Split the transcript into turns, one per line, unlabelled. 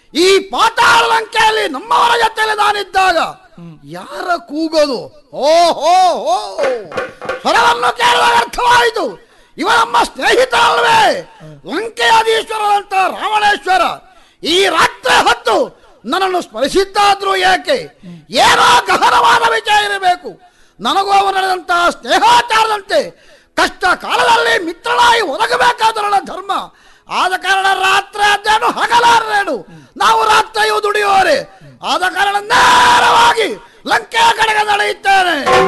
ಈ ಪಾತಾಳ ಲಂಕೆಯಲ್ಲಿ ನಮ್ಮವರ ಜೊತೆಯಲ್ಲಿ ನಾನಿದ್ದಾಗ ಯಾರ ಕೂಗೋದು ಓ ಹೋ ಹೋ ಸ್ವರವನ್ನು ಕೇಳುವಾಗ ಅರ್ಥವಾಯಿತು ಇವ ನಮ್ಮ ಸ್ನೇಹಿತ ಅಲ್ವೇ ಲಂಕೆಯಾದೀಶ್ವರನಂತ ರಾವಣೇಶ್ವರ ಈ ರಾತ್ರಿ ಹೊತ್ತು ನನ್ನನ್ನು ಸ್ಮರಿಸಿದ್ದಾದ್ರೂ ಏಕೆ ಏನೋ ಗಹನವಾದ ವಿಚಾರ ಇರಬೇಕು ನನಗೂ ಅವನಂತಹ ಸ್ನೇಹಾಚಾರದಂತೆ ಕಷ್ಟ ಕಾಲದಲ್ಲಿ ಮಿತ್ರನಾಗಿ ಒದಗಬೇಕಾದ ನನ್ನ ಧರ್ಮ ಆದ ಕಾರಣ ರಾತ್ರಿ ಅದೇನು ಹಗಲಾರೇನು ನಾವು ರಾತ್ರಿಯೂ ದುಡಿಯುವವರೇ ಆದ ಕಾರಣ ನೇರವಾಗಿ ಲಂಕೆಯ ಕಡೆಗೆ ನಡೆಯುತ್ತೇನೆ